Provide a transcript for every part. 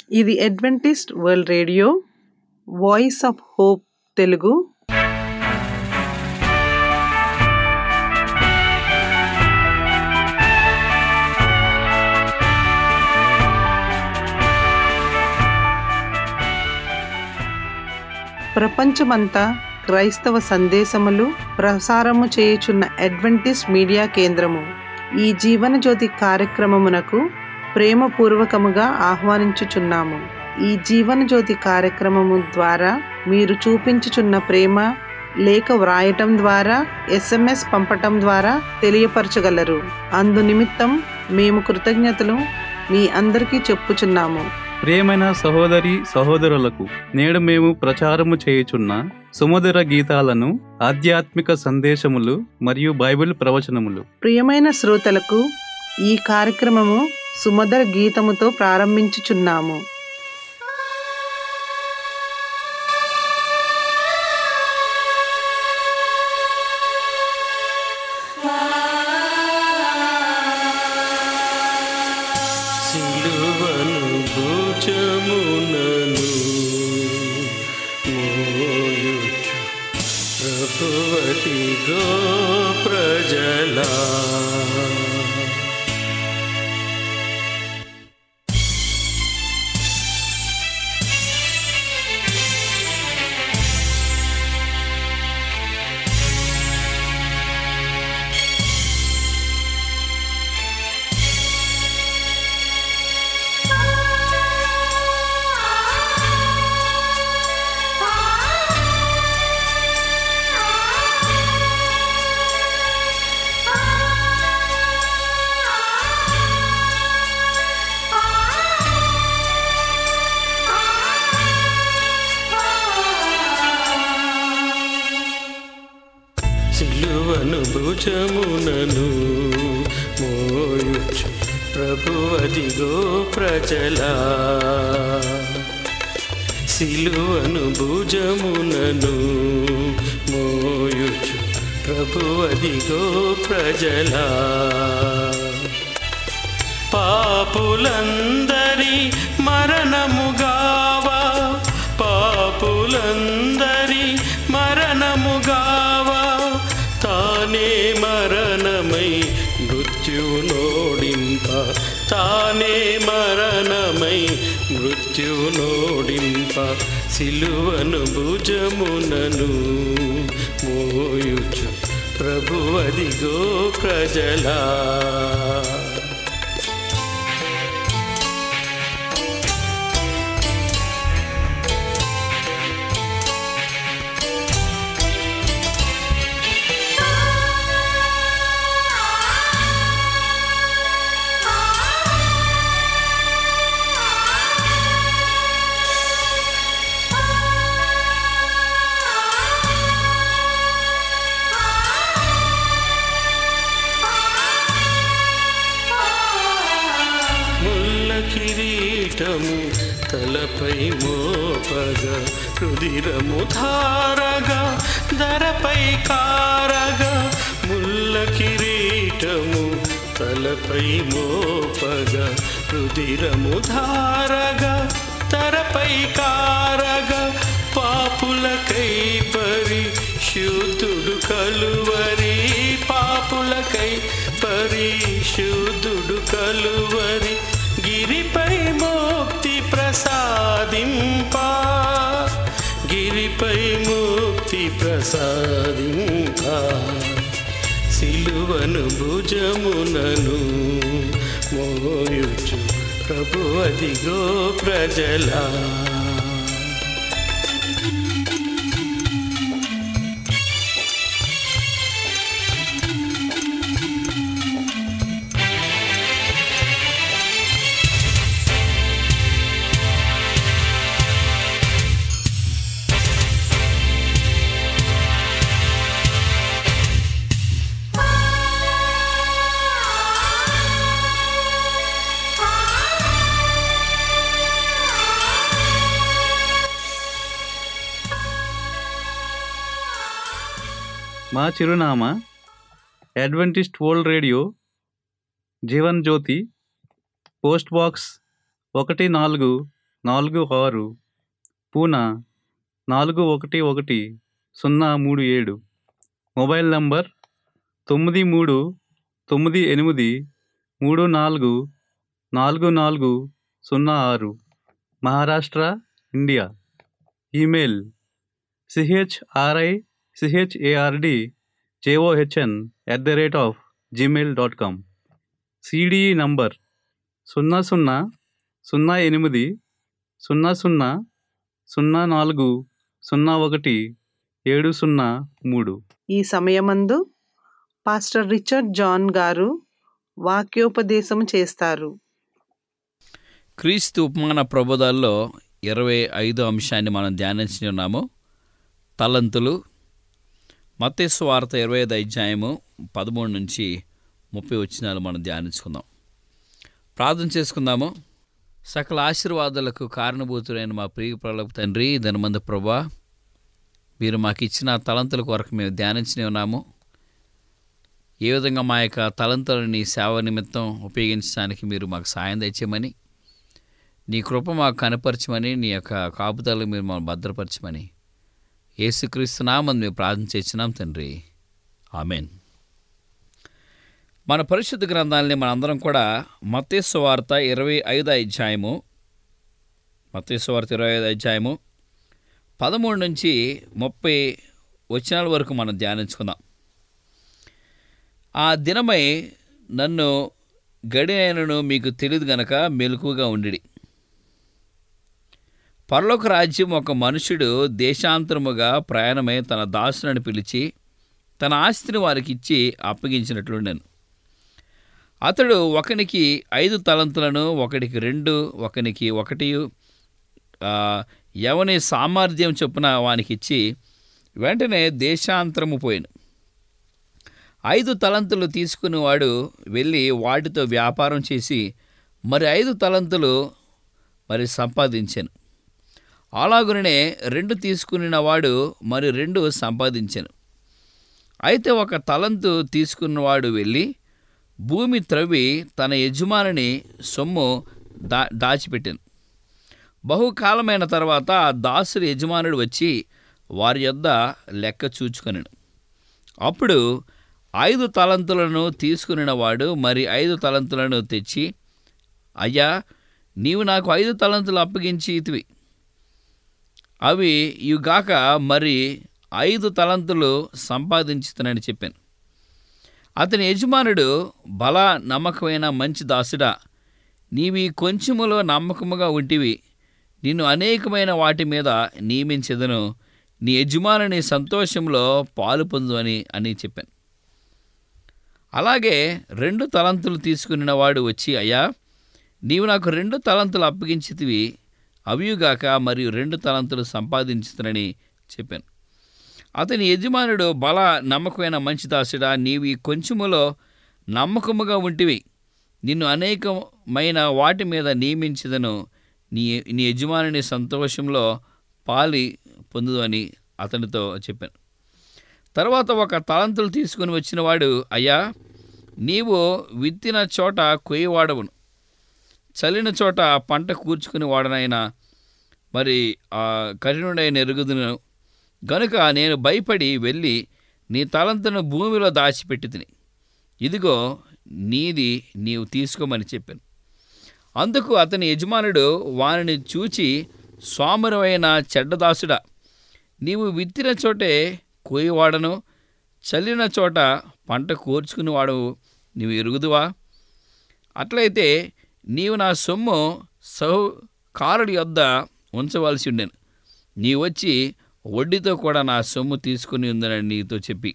ఇది Adventist World Radio Voice of Hope Telugu ప్రపంచమంతా క్రైస్తవ సందేశములు ప్రసారము చేయుచున్న అడ్వెంటిస్ట్ మీడియా కేంద్రము ఈ జీవన జ్యోతి కార్యక్రమమునకు ప్రేమపూర్వకముగా ఆహ్వానించుచున్నాము ఈ జీవన జ్యోతి కార్యక్రమము ద్వారా మీరు చూపించుచున్న ప్రేమ లేఖ వ్రాయటం ద్వారా ఎస్ఎంఎస్ పంపటం ద్వారా తెలియపరచగలరు అందు నిమిత్తం మేము కృతజ్ఞతలు మీ అందరికీ చెప్పుచున్నాము ప్రియమైన సహోదరి సహోదరులకు నేడు మేము ప్రచారము చేయుచున్న సుమధుర గీతాలను ఆధ్యాత్మిక సందేశములు మరియు బైబిల్ ప్రవచనములు ప్రియమైన శ్రోతలకు ఈ కార్యక్రమము సుమధుర గీతముతో ప్రారంభించుచున్నాము సిలువను భుజమునను మోయుచు ప్రభువతి గో ప్రజలా సిలువను భుజమునను మోయుచు ప్రభువదిగో ప్రజలా సిలువను భుజమునను మోయుచు ప్రభువదిగో ప్రజలా పాపులందరి మరణముగావా పాపులందరి మరణముగావా తానే మరణమై మృత్యునోడింప తానే మరణమై మృత్యునోడింప సిలువను భుజమునను మోయుచు ప్రభువదిగో ప్రజలా ముల్ల కిరీటము తలపై మోపగా రుదిరము ధారగా ధరపై కారగా ముల్ల కిరీటము తలపై మోపగా రుదిరము ధారగా తరపై కారగా పాపులకై పరిశుద్ధుడు కలువరి పాపులకై పరిశుద్ధుడు కలువరి గిరిపై మోక్తి ప్రసాదింపా గిరిపై ముక్తి ప్రసాదింపా సిలువను భుజమునను మోయుచు ప్రభు అదిగో ప్రజలా మా చిరునామా Adventist World Radio Jeevan Jyothi post box ఒకటి నాలుగు నాలుగు ఆరు పూనా నాలుగు ఒకటి ఒకటి సున్నా మూడు ఏడు మొబైల్ నంబర్ తొమ్మిది మూడు తొమ్మిది ఎనిమిది మూడు నాలుగు నాలుగు నాలుగు సున్నా ఆరు Maharashtra India email C H R I C H A R D J O H N at the rate of Gmail dot com C D E number సున్నా సున్నా సున్నా ఎనిమిది సున్నా సున్నా సున్నా నాలుగు సున్నా ఒకటి ఏడు సున్నా మూడు ఈ సమయమందు పాస్టర్ రిచర్డ్ జాన్ గారు వాక్యోపదేశం చేస్తారు క్రీస్తు ఉపమాన ప్రబోధాల్లో ఇరవై ఐదో అంశాన్ని మనం ధ్యానించి ఉన్నాము తలంతులు మత్తేసు వార్త ఇరవై ఐదు అధ్యాయము పదమూడు నుంచి ముప్పై వచ్చినాలు మనం ధ్యానించుకుందాం ప్రార్థన చేసుకుందాము సకల ఆశీర్వాదాలకు కారణభూతుడైన మా ప్రియ ప్రలకు తండ్రి ధనమంద ప్రభా మీరు మాకు ఇచ్చిన తలంతుల కొరకు మేము ధ్యానించనే ఉన్నాము ఏ విధంగా మా యొక్క తలంతులని సేవ నిమిత్తం ఉపయోగించడానికి మీరు మాకు సాయం తెచ్చేయమని నీ కృప మాకు కనపరచమని నీ యొక్క కాపుదలు మీరు మనం భద్రపరచమని ఏసుక్రీస్తున్నామని మేము ప్రార్థన చేసినాం తండ్రి ఆమెన్ మన పరిశుద్ధ గ్రంథాలని మనందరం కూడా మత్తేసు వార్త ఇరవై ఐదు అధ్యాయము మత్తేసు వార్త ఇరవై ఐదు అధ్యాయము పదమూడు నుంచి ముప్పై వచనాల వరకు మనం ధ్యానించుకుందాం ఆ దినమై నన్ను గడినైనను మీకు తెలియదు గనక మెలకుగా ఉండిడి పరలోక రాజ్యం ఒక మనుషుడు దేశాంతరముగా ప్రయాణమై తన దాసులను పిలిచి తన ఆస్తిని వారికి ఇచ్చి అప్పగించినట్లుండెను అతడు ఒకనికి ఐదు తలంతులను ఒకడికి రెండు ఒకనికి ఒకటి ఆ, ఎవని సామర్థ్యం చొప్పున వానికి ఇచ్చి వెంటనే దేశాంతరము పోయాను ఐదు తలంతులు తీసుకునేవాడు వెళ్ళి వాటితో వ్యాపారం చేసి మరి ఐదు తలంతులు మరి సంపాదించాను అలాగుననే రెండు తీసుకున్న వాడు మరి రెండు సంపాదించాను అయితే ఒక తలంతు తీసుకున్నవాడు వెళ్ళి భూమి త్రవ్వి తన యజమానిని సొమ్ము దా దాచిపెట్టాను బహుకాలమైన తర్వాత ఆ దాసుడి యజమానుడు వచ్చి వారి యొద్ద లెక్క చూచుకొనెను అప్పుడు ఐదు తలంతులను తీసుకునిన వాడు మరి ఐదు తలంతులను తెచ్చి అయ్యా నీవు నాకు ఐదు తలంతులు అప్పగించి ఇతివి అవి ఇవిగాక మరి ఐదు తలంతులు సంపాదించుతానని చెప్పాను అతని యజమానుడు బల నమ్మకమైన మంచి దాసుడా నీవి కొంచెములో నమ్మకముగా ఉంటివి నిన్ను అనేకమైన వాటి మీద నియమించదను నీ యజమానుని సంతోషంలో పాలు పొందు అని అని చెప్పాను అలాగే రెండు తలంతులు తీసుకున్న వాడు వచ్చి అయ్యా నీవు నాకు రెండు తలంతులు అప్పగించితివి అవియుగాక మరియు రెండు తలంతులు సంపాదించుతానని చెప్పాను అతని యజమానుడు బల నమ్మకమైన మంచి దాసుడా నీవు ఈ కొంచెములో నమ్మకముగా ఉంటివి నిన్ను అనేకమైన వాటి మీద నియమించదను నీ నీ యజమానుని సంతోషంలో పాలి పొందుదు అని అతనితో చెప్పాను తర్వాత ఒక తలంతులు తీసుకుని వచ్చినవాడు అయ్యా నీవు విత్తిన చోట కొయ్యవాడవును చల్లిన చోట పంట కూర్చుకుని వాడనైనా మరి ఆ కఠినుడైన ఎరుగుదును గనుక నేను భయపడి వెళ్ళి నీ తలంతును భూమిలో దాచిపెట్టి తిని ఇదిగో నీది నీవు తీసుకోమని చెప్పాను అందుకు అతని యజమానుడు వానిని చూచి సోమరమైన చెడ్డదాసుడా నీవు విత్తిన చోటే కోయివాడను చల్లిన చోట పంట కూర్చుకుని వాడు నీవు ఎరుగుదువా అట్లయితే నీవు నా సొమ్ము సహకారుడి యొద్ద ఉంచవలసి ఉండెను నీ వచ్చి వడ్డీతో కూడా నా సొమ్ము తీసుకుని ఉందని నీతో చెప్పి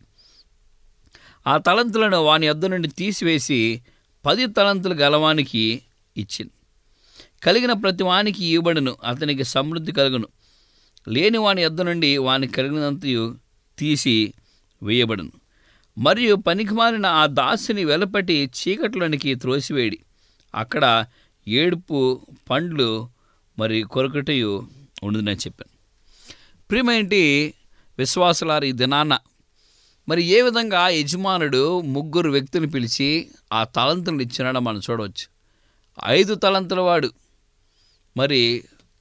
ఆ తలంతులను వాని యొద్ద నుండి తీసివేసి పది తలంతులు గలవానికి ఇచ్చింది కలిగిన ప్రతి వానికి ఇవ్వబడును అతనికి సమృద్ధి కలుగును లేని వాని యొద్ద నుండి వాని కలిగినంతయు తీసి వేయబడును మరియు పనికిమాలిన ఆ దాసుని వెలపటి చీకట్లోనికి త్రోసివేడి అక్కడ ఏడుపు పండ్లు మరి కొరకటయు ఉండునని చెప్పాను ప్రియమేంటి విశ్వాసులారు ఈ దినాన మరి ఏ విధంగా యజమానుడు ముగ్గురు వ్యక్తులను పిలిచి ఆ తలంతులు ఇచ్చినాడో మనం చూడవచ్చు ఐదు తలంతుల వాడు మరి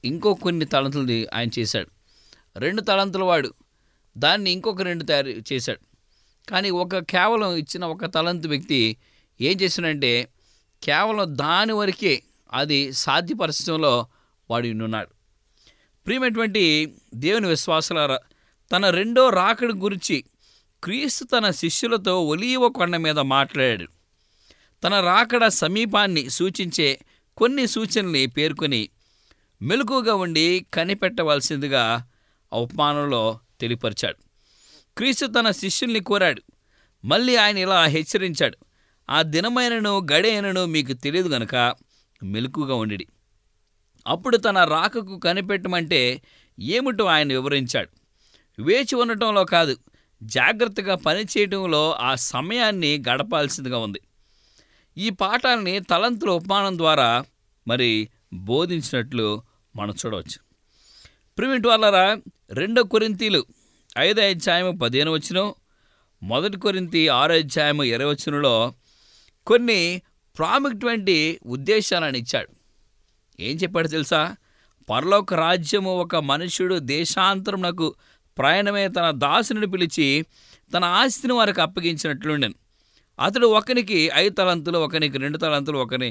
ఇంకో కొన్ని తలంతులు ఆయన చేశాడు రెండు తలంతుల వాడు దాన్ని ఇంకొక రెండు తయారు చేశాడు కానీ ఒక కేవలం ఇచ్చిన ఒక తలంతు వ్యక్తి ఏం చేశాడంటే కేవలం దాని వరకే అది సాధ్యపరచడంలో వాడు ఉన్నాడు ప్రియమైనటువంటి దేవుని విశ్వాసులారా తన రెండో రాకడ గురించి క్రీస్తు తన శిష్యులతో ఒలీవ కొండ మీద మాట్లాడాడు తన రాకడ సమీపాన్ని సూచించే కొన్ని సూచనల్ని పేర్కొని మెలకుగా ఉండి కనిపెట్టవలసిందిగా అవమానంలో తెలియపరిచాడు క్రీస్తు తన శిష్యుల్ని కోరాడు మళ్ళీ ఆయన ఇలా హెచ్చరించాడు ఆ దినమైనను గడైనను మీకు తెలియదు గనక మెలకుగా ఉండిడి అప్పుడు తన రాకకు కనిపెట్టమంటే ఏమిటో ఆయన వివరించాడు వేచి ఉండటంలో కాదు జాగ్రత్తగా పనిచేయటంలో ఆ సమయాన్ని గడపాల్సిందిగా ఉంది ఈ పాఠాలని తలంతుల ఉపమానం ద్వారా మరి బోధించినట్లు మనం చూడవచ్చు ప్రిమిట్ వాళ్ళరా రెండో కొరింతీలు ఐదో అధ్యాయము పదిహేను వచ్చిన మొదటి కొరింతి ఆరో అధ్యాయము ఇరవై వచ్చినలో కొన్ని ప్రాముఖ్యమైన ఉద్దేశాలను ఇచ్చాడు ఏం చెప్పాడు తెలుసా పరలోక రాజ్యము ఒక మనుష్యుడు దేశాంతరమునకు ప్రయాణమే తన దాసుని పిలిచి తన ఆస్తిని వారికి అప్పగించినట్లుండెను అతడు ఒకనికి ఐదు తలంతులు ఒకనికి రెండు తలంతులు ఒకని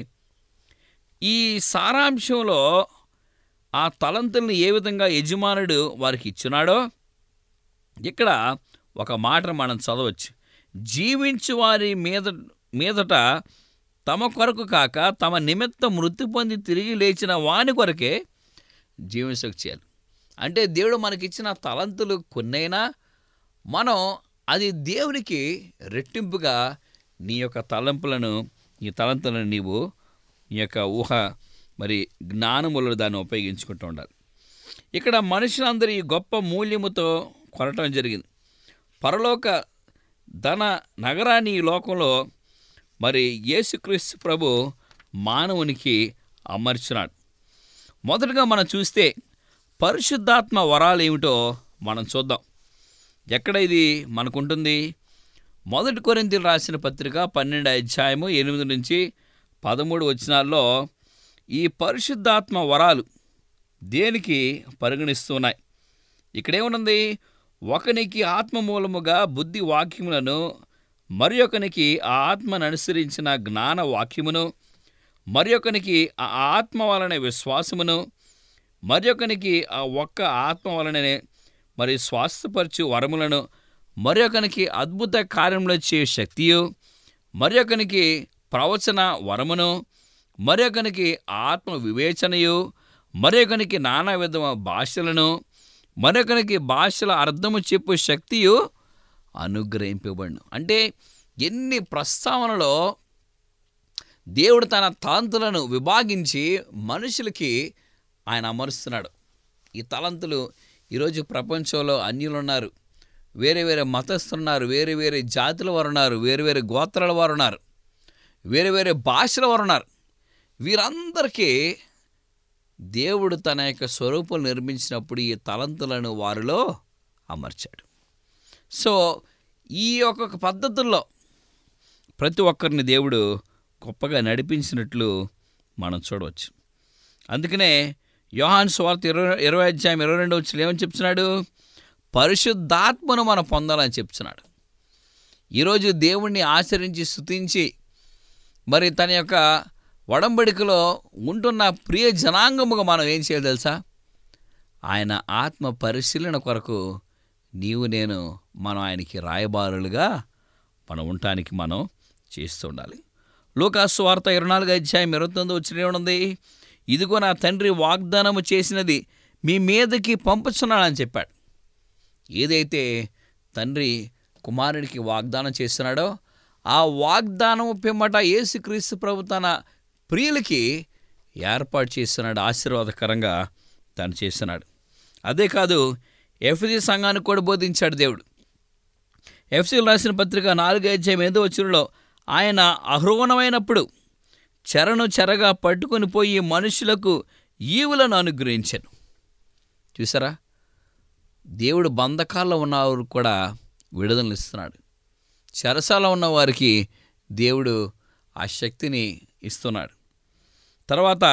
ఈ సారాంశంలో ఆ తలంతుల్ని ఏ విధంగా యజమానుడు వారికి ఇచ్చున్నాడో ఇక్కడ ఒక మాట మనం చదవచ్చు జీవించు వారి మీద మీదట తమ కొరకు కాక తమ నిమిత్తం మృతి పొంది తిరిగి లేచిన వాని కొరకే జీవించక చేయాలి అంటే దేవుడు మనకిచ్చిన తలంతులు కొన్నైనా మనం అది దేవునికి రెట్టింపుగా నీ యొక్క తలంపులను నీ తలంతులను నీవు నీ యొక్క ఊహ మరి జ్ఞానములు దాన్ని ఉపయోగించుకుంటూ ఉండాలి ఇక్కడ మనుషులందరూ ఈ గొప్ప మూల్యముతో కొనటం జరిగింది పరలోక ధన నగరాన్ని ఈ లోకంలో మరి యేసుక్రీస్తు ప్రభు మానవునికి అమర్చినాడు మొదటగా మనం చూస్తే పరిశుద్ధాత్మ వరాలు ఏమిటో మనం చూద్దాం ఎక్కడ ఇది మనకుంటుంది మొదటి కొరింతలు రాసిన పత్రిక పన్నెండు అధ్యాయము ఎనిమిది నుంచి పదమూడు వచనాల్లో ఈ పరిశుద్ధాత్మ వరాలు దేనికి పరిగణిస్తున్నాయి ఇక్కడేమున్నది ఒకనికి ఆత్మ మూలముగా బుద్ధి వాక్యములను మరి ఒకనికి ఆ ఆత్మను అనుసరించిన జ్ఞాన వాక్యమును మరి ఒకనికి ఆ ఆత్మ వలన విశ్వాసమును మరి ఒకనికి ఆ ఒక్క ఆత్మ వలననే మరి స్వాస్థపరచు వరములను మరి ఒకనికి అద్భుత కార్యములు చేయు శక్తియు మరి ఒకనికి ప్రవచన వరమును మరి ఒకనికి ఆత్మ వివేచనయు మరి ఒకనికి నానా విధమ భాషలను మరొకరికి భాషల అర్థము చెప్పు శక్తియు అనుగ్రహింపబడిను అంటే ఎన్ని ప్రస్తావనలో దేవుడు తన తాంతులను విభాగించి మనుషులకి ఆయన అమరుస్తున్నాడు ఈ తలంతులు ఈరోజు ప్రపంచంలో అన్యులు ఉన్నారు వేరే వేరే మతస్థున్నారు వేరే వేరే జాతుల వారు ఉన్నారు వేరే వేరే గోత్రాల వారు ఉన్నారు వేరే వేరే భాషల వారు ఉన్నారు వీరందరికీ దేవుడు తన యొక్క స్వరూపం నిర్మించినప్పుడు ఈ తలంతులను వారిలో అమర్చాడు సో ఈ యొక్క పద్ధతుల్లో ప్రతి ఒక్కరిని దేవుడు గొప్పగా నడిపించినట్లు మనం చూడవచ్చు అందుకనే యోహాన్ స్వార్థ ఇరవై ఇరవై అధ్యాయం ఇరవై రెండు వచ్చిన ఏమని చెప్తున్నాడు పరిశుద్ధాత్మను మనం పొందాలని చెప్తున్నాడు ఈరోజు దేవుణ్ణి ఆచరించి స్తుతించి మరి తన యొక్క వడంబడికలో ఉంటున్న ప్రియ జనాంగముగా మనం ఏం చేయాలి తెలుసా ఆయన ఆత్మ పరిశీలన కొరకు నీవు నేను మనం ఆయనకి రాయబారులుగా మనం ఉండటానికి మనం చేస్తూ ఉండాలి లోకాసు వార్త ఇరవై నాలుగు అధ్యాయం ఇరవై తొమ్మిది వచ్చిన ఉంది ఇదిగో నా తండ్రి వాగ్దానము చేసినది మీ మీదకి పంపుచున్నాడని చెప్పాడు ఏదైతే తండ్రి కుమారుడికి వాగ్దానం చేస్తున్నాడో ఆ వాగ్దానం పిమ్మట యేసుక్రీస్తు ప్రభు తన ప్రియులకి ఏర్పాటు చేస్తున్నాడు ఆశీర్వాదకరంగా తను చేస్తున్నాడు అదే కాదు ఎఫ్జి సంఘానికి కూడా బోధించాడు దేవుడు ఎఫ్సీలు రాసిన పత్రిక నాలుగు అధ్యాయం ఏదో వచ్చినలో ఆయన అహ్రోణమైనప్పుడు చెరను చెరగా పట్టుకొని పోయి మనుషులకు ఈవులను అనుగ్రహించాను చూసారా దేవుడు బంధకాల్లో ఉన్నవారు కూడా విడుదలను ఇస్తున్నాడు చెరసాల ఉన్న వారికి దేవుడు ఆ శక్తిని ఇస్తున్నాడు తర్వాత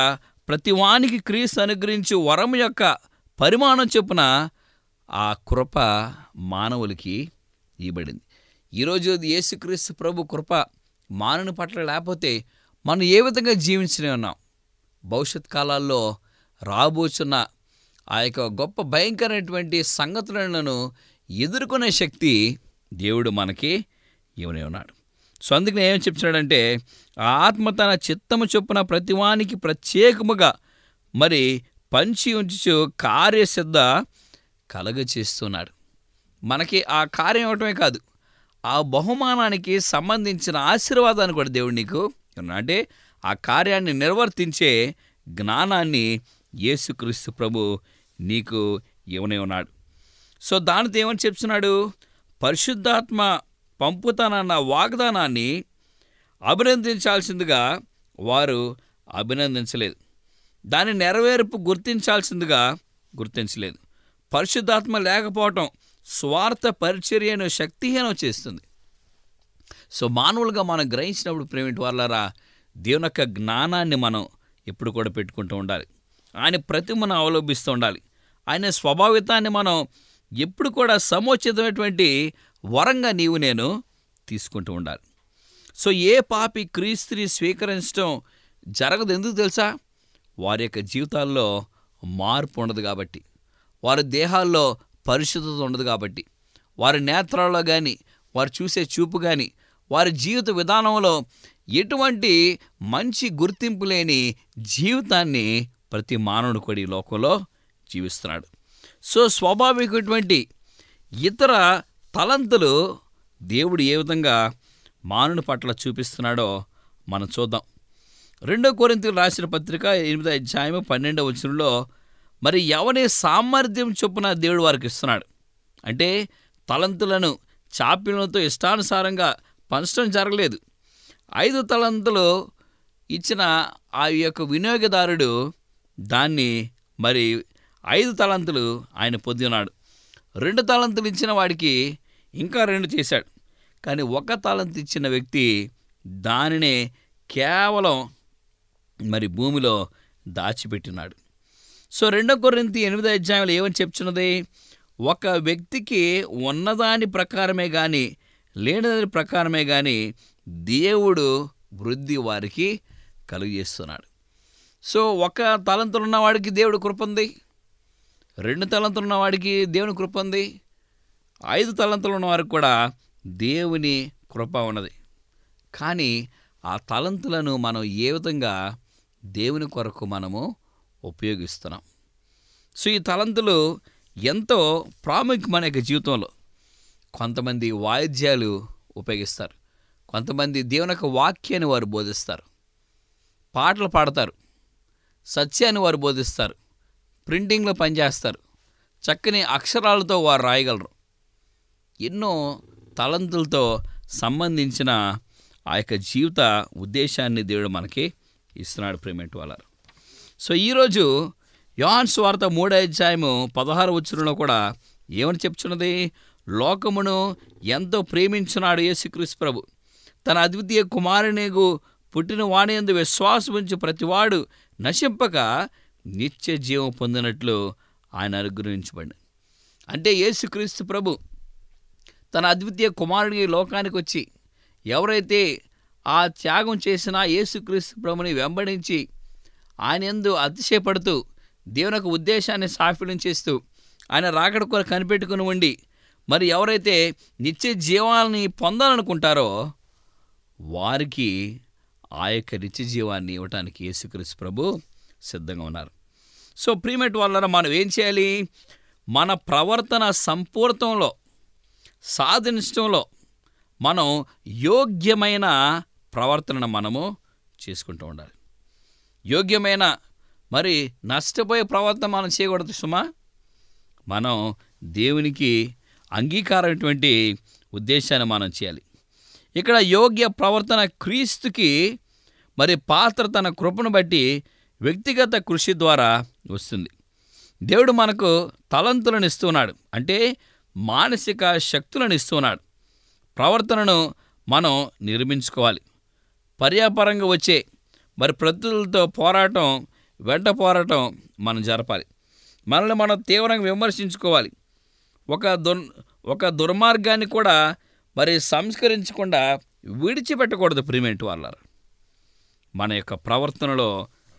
ప్రతివానికి క్రీస్తు అనుగ్రహించి వరం యొక్క పరిమాణం చొప్పున ఆ కృప మానవులకి ఇవ్వబడింది ఈరోజు యేసుక్రీస్తు ప్రభు కృప మానవుని పట్ల లేకపోతే మనం ఏ విధంగా జీవించనే ఉన్నాం భవిష్యత్ కాలాల్లో రాబోచున్న ఆ యొక్క గొప్ప భయంకరమైనటువంటి సంగతులను ఎదుర్కొనే శక్తి దేవుడు మనకి ఇవ్వనే ఉన్నాడు సో అందుకని ఏం చెప్తున్నాడంటే ఆ ఆత్మ తన చిత్తము చొప్పున ప్రతివానికి ప్రత్యేకముగా మరి పంచి ఉంచుచు కార్యసిద్ధ కలగచేస్తున్నాడు మనకి ఆ కార్యం ఇవ్వటమే కాదు ఆ బహుమానానికి సంబంధించిన ఆశీర్వాదాన్ని కూడా దేవుడు నీకు ఇవ్వను. అంటే ఆ కార్యాన్ని నిర్వర్తించే జ్ఞానాన్ని యేసుక్రీస్తు ప్రభు నీకు ఇవ్వనే ఉన్నాడు సో దానితో ఏమని చెప్తున్నాడు పరిశుద్ధాత్మ పంపుతానన్న వాగ్దానాన్ని అభినందించాల్సిందిగా వారు అభినందించలేదు దాని నెరవేర్పు గుర్తించాల్సిందిగా గుర్తించలేదు పరిశుద్ధాత్మ లేకపోవటం స్వార్థ పరిచర్యను శక్తిహీనం చేస్తుంది సో మానవులుగా మనం గ్రహించినప్పుడు ప్రేమిటి వాళ్ళరా దేవుని యొక్క జ్ఞానాన్ని మనం ఎప్పుడు కూడా పెట్టుకుంటూ ఉండాలి ఆయన ప్రతిమను అవలంబిస్తూ ఉండాలి ఆయన స్వభావితాన్ని మనం ఎప్పుడు కూడా సముచితమైనటువంటి వరంగా నీవు నేను తీసుకుంటూ ఉండాలి సో ఏ పాపి క్రీస్తుని స్వీకరించడం జరగదు ఎందుకు తెలుసా వారి యొక్క జీవితాల్లో మార్పు ఉండదు కాబట్టి వారి దేహాల్లో పరిశుద్ధత ఉండదు కాబట్టి వారి నేత్రాల్లో కానీ వారు చూసే చూపు కానీ వారి జీవిత విధానంలో ఎటువంటి మంచి గుర్తింపు లేని జీవితాన్ని ప్రతి మానవుడు కూడా ఈ లోకంలో జీవిస్తున్నాడు సో స్వాభావికటువంటి ఇతర తలంతులు దేవుడు ఏ విధంగా మానవుని పట్ల చూపిస్తున్నాడో మనం చూద్దాం రెండో కొరింతలు రాసిన పత్రిక ఎనిమిదో అధ్యాయము పన్నెండవ వచనంలో మరి ఎవరి సామర్థ్యం చొప్పున దేవుడు వారికి ఇస్తున్నాడు అంటే తలంతులను చాపిలతో ఇష్టానుసారంగా పంచడం జరగలేదు ఐదు తలంతులు ఇచ్చిన ఆ యొక్క వినియోగదారుడు దాన్ని మరి ఐదు తలంతులు ఆయన పొంది ఉన్నాడు రెండు తలంతులు ఇచ్చిన వాడికి ఇంకా రెండు చేశాడు కానీ ఒక తలంతు ఇచ్చిన వ్యక్తి దానినే కేవలం మరి భూమిలో దాచిపెట్టినాడు సో రెండో కొరింతి ఎనిమిదో అధ్యాయంలో ఏమని చెప్తున్నది ఒక వ్యక్తికి ఉన్నదాని ప్రకారమే కానీ లేనిదాని ప్రకారమే కానీ దేవుడు వృద్ధి వారికి కలుగజేస్తున్నాడు సో ఒక తలంతులు ఉన్నవాడికి దేవుడు కృప ఉంది రెండు తలంతులు ఉన్నవాడికి దేవుని కృప ఉంది ఐదు తలంతులు ఉన్నవారికి కూడా దేవుని కృప ఉన్నది కానీ ఆ తలంతులను మనం ఏ విధంగా దేవుని కొరకు మనము ఉపయోగిస్తున్నాం సో ఈ తలంతులు ఎంతో ప్రాముఖ్యం మన యొక్క జీవితంలో కొంతమంది వాయిద్యాలు ఉపయోగిస్తారు కొంతమంది దేవుని యొక్క వాక్యాన్ని వారు బోధిస్తారు పాటలు పాడతారు సత్యాన్ని వారు బోధిస్తారు ప్రింటింగ్లో పనిచేస్తారు చక్కని అక్షరాలతో వారు రాయగలరు ఎన్నో తలంతులతో సంబంధించిన ఆ యొక్క జీవిత ఉద్దేశాన్ని దేవుడు మనకి ఇస్తున్నాడు ప్రేమేంటి వాళ్ళ సో ఈరోజు యోహాన్ స్వార్థ మూడో అధ్యాయము పదహారు వచ్చులో కూడా ఏమని చెప్తున్నది లోకమును ఎంతో ప్రేమించున్నాడు యేసుక్రీస్తు ప్రభు తన అద్వితీయ కుమారునిగు పుట్టిన వాణి ఎందు విశ్వాసం ఉంచి ప్రతివాడు నశింపక నిత్య జీవం పొందినట్లు ఆయన అనుగ్రహించబడి అంటే యేసుక్రీస్తు ప్రభు తన అద్వితీయ కుమారుడికి ఈ లోకానికి వచ్చి ఎవరైతే ఆ త్యాగం చేసిన యేసుక్రీస్తు ప్రభుని వెంబడించి ఆయన ఎందు అతిశయపడుతూ దేవుని యొక్క ఉద్దేశాన్ని సాఫల్యం చేస్తూ ఆయన రాకడ కూడా కనిపెట్టుకుని ఉండి మరి ఎవరైతే నిత్య జీవాన్ని పొందాలనుకుంటారో వారికి ఆ యొక్క నిత్య జీవాన్ని ఇవ్వటానికి యేసుక్రీస్తు ప్రభు సిద్ధంగా ఉన్నారు సో ప్రీమెట్ వల్ల మనం ఏం చేయాలి మన ప్రవర్తన సంపూర్తంలో సాధించడంలో మనం యోగ్యమైన ప్రవర్తనను మనము చేసుకుంటూ ఉండాలి యోగ్యమైన మరి నష్టపోయే ప్రవర్తన మనం చేయకూడదు సుమా మనం దేవునికి అంగీకారమైనటువంటి ఉద్దేశాన్ని మనం చేయాలి ఇక్కడ యోగ్య ప్రవర్తన క్రీస్తుకి మరి పాత్ర తన కృపను బట్టి వ్యక్తిగత కృషి ద్వారా వస్తుంది దేవుడు మనకు తలంతులను ఇస్తున్నాడు అంటే మానసిక శక్తులను ఇస్తున్నాడు ప్రవర్తనను మనం నిర్మించుకోవాలి పర్యాపరంగా వచ్చే మరి ప్రతులతో పోరాటం వెంట పోరాటం మనం జరపాలి మనల్ని మనం తీవ్రంగా విమర్శించుకోవాలి ఒక దుర్ ఒక దుర్మార్గాన్ని కూడా మరి సంస్కరించకుండా విడిచిపెట్టకూడదు ప్రిమెంట్ వాళ్ళ మన యొక్క ప్రవర్తనలో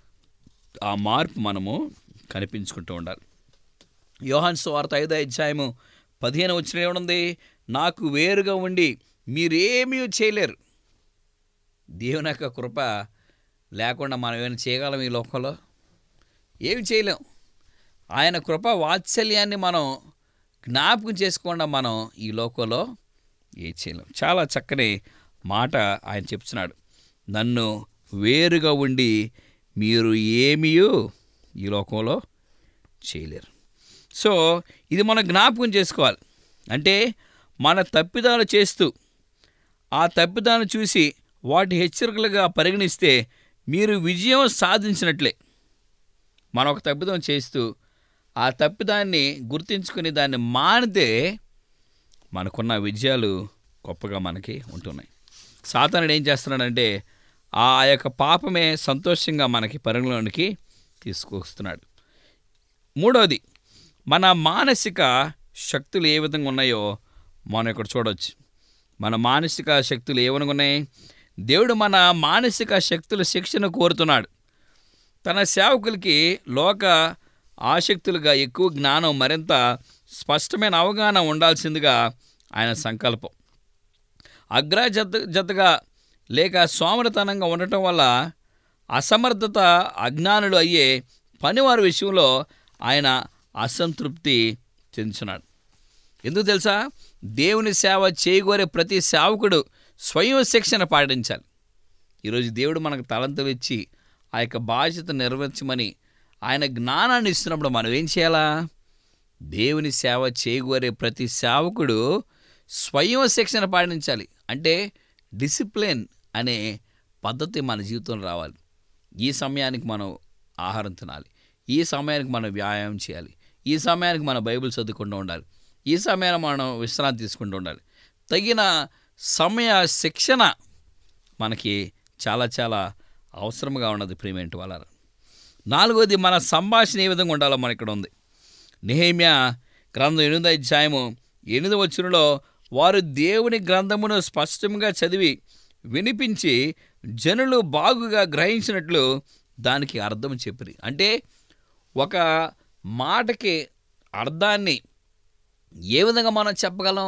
ఆ మార్పు మనము కనిపించుకుంటూ ఉండాలి యోహాన్ స్వార్త ఐదో అధ్యాయము పదిహేను వచ్చిన ఏముంది నాకు వేరుగా ఉండి మీరేమీ చేయలేరు దేవుని యొక్క కృప లేకుండా మనం ఏమైనా చేయగలం ఈ లోకంలో ఏమి చేయలేం ఆయన కృప వాత్సల్యాన్ని మనం జ్ఞాపకం చేసుకోకుండా మనం ఈ లోకంలో ఏ చేయలేం చాలా చక్కని మాట ఆయన చెప్తున్నాడు నన్ను వేరుగా ఉండి మీరు ఏమీ ఈ లోకంలో చేయలేరు సో ఇది మనం జ్ఞాపకం చేసుకోవాలి అంటే మన తప్పిదాలు చేస్తూ ఆ తప్పిదాన్ని చూసి వాటి హెచ్చరికలుగా పరిగణిస్తే మీరు విజయం సాధించినట్లే మనం ఒక తప్పిదం చేస్తూ ఆ తప్పిదాన్ని గుర్తించుకుని దాన్ని మానితే మనకున్న విజయాలు గొప్పగా మనకి ఉంటున్నాయి సాతానుడు ఏం చేస్తున్నాడంటే ఆ యొక్క పాపమే సంతోషంగా మనకి పరిగణలోనికి తీసుకొస్తున్నాడు మూడవది మన మానసిక శక్తులు ఏ విధంగా ఉన్నాయో మనం ఇక్కడ చూడవచ్చు మన మానసిక శక్తులు ఏ విధంగా ఉన్నాయి దేవుడు మన మానసిక శక్తుల శిక్షణ కోరుతున్నాడు తన సేవకులకి లోక ఆసక్తులుగా ఎక్కువ జ్ఞానం మరింత స్పష్టమైన అవగాహన ఉండాల్సిందిగా ఆయన సంకల్పం అగ్రజత జతగా లేక సోమరతనంగా ఉండటం వల్ల అసమర్థత అజ్ఞానులు అయ్యే పనివారి విషయంలో ఆయన అసంతృప్తి చెందుతున్నాడు ఎందుకు తెలుసా దేవుని సేవ చేయగోరే ప్రతి సేవకుడు స్వయం శిక్షణ పాటించాలి ఈరోజు దేవుడు మనకు తలంతులు ఇచ్చి ఆ యొక్క బాధ్యత నెరవేర్చమని ఆయన జ్ఞానాన్ని ఇస్తున్నప్పుడు మనం ఏం చేయాలా దేవుని సేవ చేయగోరే ప్రతి సేవకుడు స్వయం శిక్షణ పాటించాలి అంటే డిసిప్లిన్ అనే పద్ధతి మన జీవితంలో రావాలి ఈ సమయానికి మనం ఆహారం తినాలి ఈ సమయానికి మనం వ్యాయామం చేయాలి ఈ సమయానికి మనం బైబిల్ చదువుకుంటూ ఉండాలి ఈ సమయాన్ని మనం విశ్రాంతి తీసుకుంటూ ఉండాలి తగిన సమయ శిక్షణ మనకి చాలా చాలా అవసరంగా ఉన్నది ప్రియమేంటి వాళ్ళ నాలుగోది మన సంభాషణ ఏ విధంగా ఉండాలో మన ఇక్కడ ఉంది నెహేమ్యా గ్రంథం ఎనిమిది అధ్యాయము ఎనిమిది వచ్చినలో వారు దేవుని గ్రంథమును స్పష్టంగా చదివి వినిపించి జనులు బాగుగా గ్రహించినట్లు దానికి అర్థం చెప్పిరి అంటే ఒక మాటకి అర్థాన్ని ఏ విధంగా మనం చెప్పగలం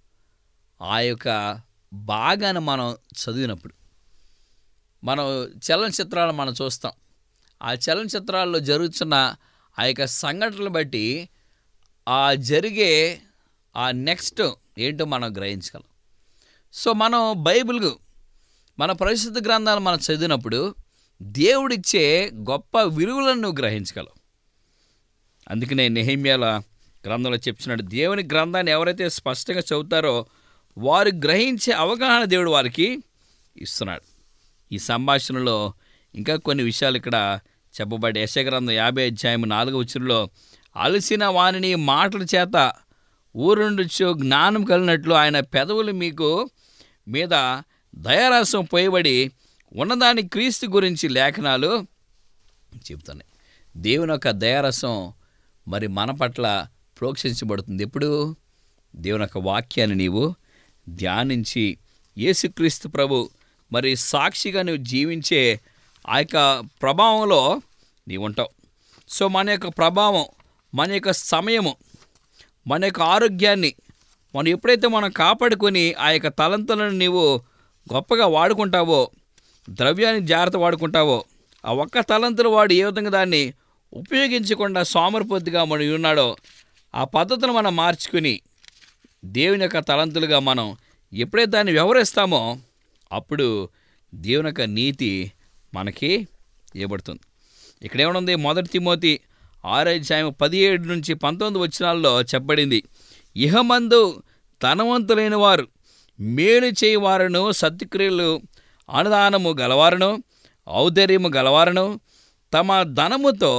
ఆ యొక్క భాగాన్ని మనం చదివినప్పుడు మనం చలనచిత్రాలు మనం చూస్తాం ఆ చలనచిత్రాల్లో జరుగుతున్న ఆ యొక్క సంఘటనలు బట్టి ఆ జరిగే ఆ నెక్స్ట్ ఏంటో మనం గ్రహించగలం సో మనం బైబిల్ మన పరిశుద్ధ గ్రంథాలు మనం చదివినప్పుడు దేవుడిచ్చే గొప్ప విలువలను నువ్వు గ్రహించగలవు అందుకనే నెహిమ్యాల గ్రంథంలో చెప్తున్నాడు దేవుని గ్రంథాన్ని ఎవరైతే స్పష్టంగా చదువుతారో వారు గ్రహించే అవగాహన దేవుడు వారికి ఇస్తున్నాడు ఈ సంభాషణలో ఇంకా కొన్ని విషయాలు ఇక్కడ చెప్పబడి యశగ్రంథం యాభై అధ్యాయం నాలుగో వచ్చులో అలసిన వారిని మాటల చేత ఊరుండుచు జ్ఞానం కలిగినట్లు ఆయన పెదవులు మీకు మీద దయారసం పోయబడి ఉన్నదాని క్రీస్తు గురించి లేఖనాలు చెబుతున్నాయి దేవుని యొక్క దయారసం మరి మన పట్ల ప్రోక్షించబడుతుంది ఎప్పుడు దేవుని యొక్క వాక్యాన్ని నీవు ధ్యానించి యేసుక్రీస్తు ప్రభు మరి సాక్షిగా నువ్వు జీవించే ఆ యొక్క ప్రభావంలో నీవు ఉంటావు సో మన యొక్క ప్రభావం మన యొక్క సమయము మన యొక్క ఆరోగ్యాన్ని మనం ఎప్పుడైతే మనం కాపాడుకొని ఆ యొక్క తలంతులను నీవు గొప్పగా వాడుకుంటావో ద్రవ్యాన్ని జాగ్రత్త వాడుకుంటావో ఆ ఒక్క తలంతులు వాడు ఏ విధంగా దాన్ని ఉపయోగించకుండా సోమరపొద్దుగా మనం ఉన్నాడో ఆ పద్ధతిని మనం మార్చుకుని దేవుని యొక్క తలంతులుగా మనం ఎప్పుడైతే దాన్ని వ్యవహరిస్తామో అప్పుడు దేవుని యొక్క నీతి మనకి ఇవ్వబడుతుంది ఇక్కడ ఏమనుంది మొదటి తిమోతి ఆరాధ్యాయం పదిహేడు నుంచి పంతొమ్మిది వచనాల్లో చెప్పబడింది ఇహమందు ధనవంతులైన వారు మేలు చేయవారును సత్క్రియలు అనుదానము గలవారును ఔదర్యము గలవారును తమ ధనముతో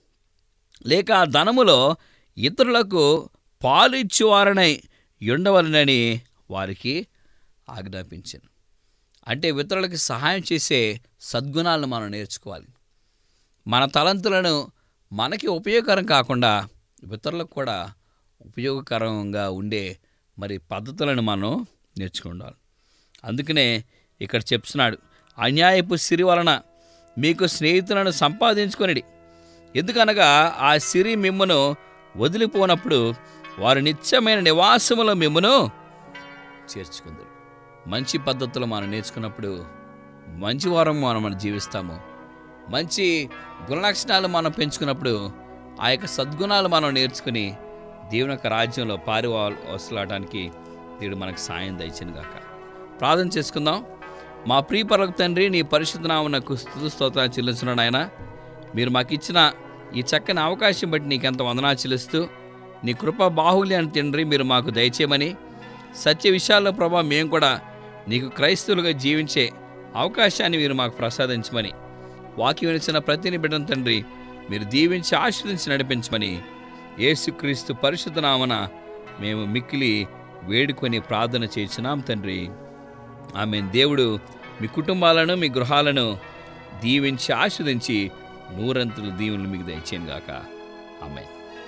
లేక ఆ ధనములో ఇతరులకు పాలు ఇచ్చేవారనై ఉండవలనని వారికి ఆజ్ఞాపించాను అంటే ఇతరులకి సహాయం చేసే సద్గుణాలను మనం నేర్చుకోవాలి మన తలంతులను మనకి ఉపయోగకరం కాకుండా ఇతరులకు కూడా ఉపయోగకరంగా ఉండే మరి పద్ధతులను మనం నేర్చుకుండాలి అందుకనే ఇక్కడ చెప్తున్నాడు అన్యాయపు సిరి వలన మీకు స్నేహితులను సంపాదించుకొనిడి ఎందుకనగా ఆ సిరి మిమ్మను వదిలిపోనప్పుడు వారు నిత్యమైన నివాసములో మిమ్మను చేర్చుకుందరు మంచి పద్ధతులు మనం నేర్చుకున్నప్పుడు మంచి వారం మనం మనం జీవిస్తాము మంచి గుణలక్షణాలు మనం పెంచుకున్నప్పుడు ఆ యొక్క సద్గుణాలు మనం నేర్చుకుని దేవుని యొక్క రాజ్యంలో పారి వసలాడడానికి దేవుడు మనకు సాయం దయచను గాక ప్రార్థన చేసుకుందాం మా ప్రియ పరలకు తండ్రి నీ పరిశుద్ధ నామనకు స్థుతు స్తోత్రాలు చెల్లించున్నాడు ఆయన మీరు మాకు ఇచ్చిన ఈ చక్కని అవకాశం బట్టి నీకెంత వందనా చెల్లిస్తూ నీ కృప బాహుల్యాన్ని తండ్రి మీరు మాకు దయచేయమని సత్య విషయాల్లో ప్రభా మేము కూడా నీకు క్రైస్తవులుగా జీవించే అవకాశాన్ని మీరు మాకు ప్రసాదించమని వాక్యం ఇచ్చిన ప్రతిని బిడ్డను తండ్రి మీరు దీవించి ఆశీర్దించి నడిపించమని యేసుక్రీస్తు పరిశుద్ధ నామన మేము మిక్కిలి వేడుకొని ప్రార్థన చేస్తున్నాం తండ్రి ఆమె దేవుడు మీ కుటుంబాలను మీ గృహాలను దీవించి ఆస్వాదించి నూరంతులు దీవులు మీకు దయచేయను గాక ఆమె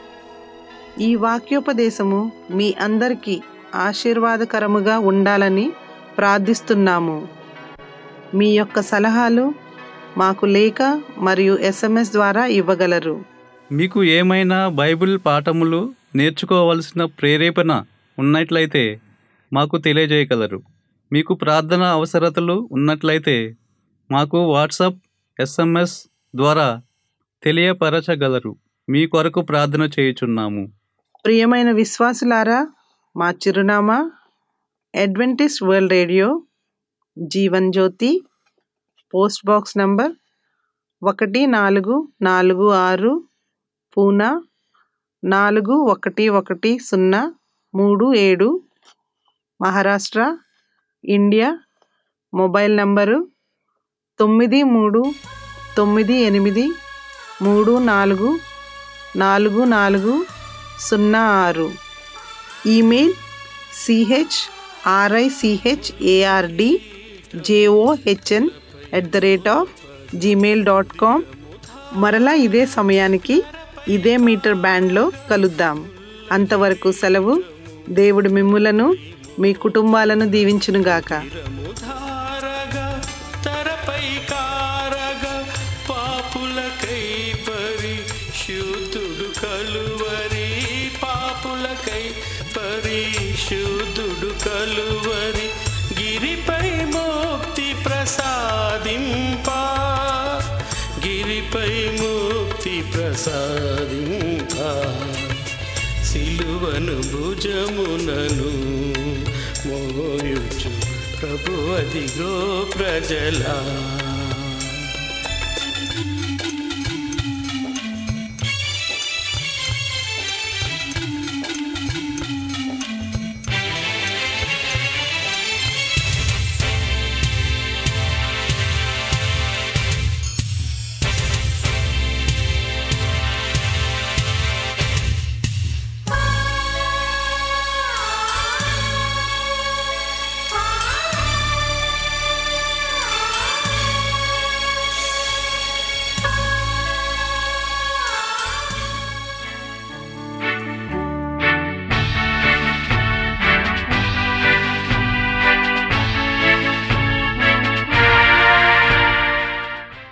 ఈ వాక్యోపదేశము మీ అందరికీ ఆశీర్వాదకరముగా ఉండాలని ప్రార్థిస్తున్నాము మీ యొక్క సలహాలు మాకు లేఖ మరియు ఎస్ఎంఎస్ ద్వారా ఇవ్వగలరు మీకు ఏమైనా బైబిల్ పాఠములు నేర్చుకోవలసిన ప్రేరేపణ ఉన్నట్లయితే మాకు తెలియజేయగలరు మీకు ప్రార్థన అవసరతలు ఉన్నట్లయితే మాకు వాట్సాప్ ఎస్ఎంఎస్ ద్వారా తెలియపరచగలరు మీ కొరకు ప్రార్థన చేయుచున్నాము ప్రియమైన విశ్వాసులారా మా చిరునామా Adventist World Radio Jeevan Jyothi post box number ఒకటి నాలుగు నాలుగు ఆరు పూనా నాలుగు ఒకటి ఒకటి సున్నా మూడు ఏడు మహారాష్ట్ర ఇండియా మొబైల్ నంబరు తొమ్మిది మూడు తొమ్మిది ఎనిమిది మూడు నాలుగు నాలుగు నాలుగు సున్నా ఆరు email C H R I C H A R D J O H N at the rate of Gmail dot com మరలా ఇదే సమయానికి ఇదే మీటర్ బ్యాండ్లో కలుద్దాం అంతవరకు సెలవు దేవుడు మిమ్ములను మీ కుటుంబాలను దీవించునుగాక ధారగా తరపై కారగా పాపులకై పరిశుద్ధుడు కలువరి పాపులకై పరిశుద్ధుడు కలువరి గిరిపై మోక్తి ప్రసాదింపా గిరిపై ముక్తి ప్రసాదింపా సిలువను భుజమునను మోయుచు ప్రభు అదిగో ప్రజలా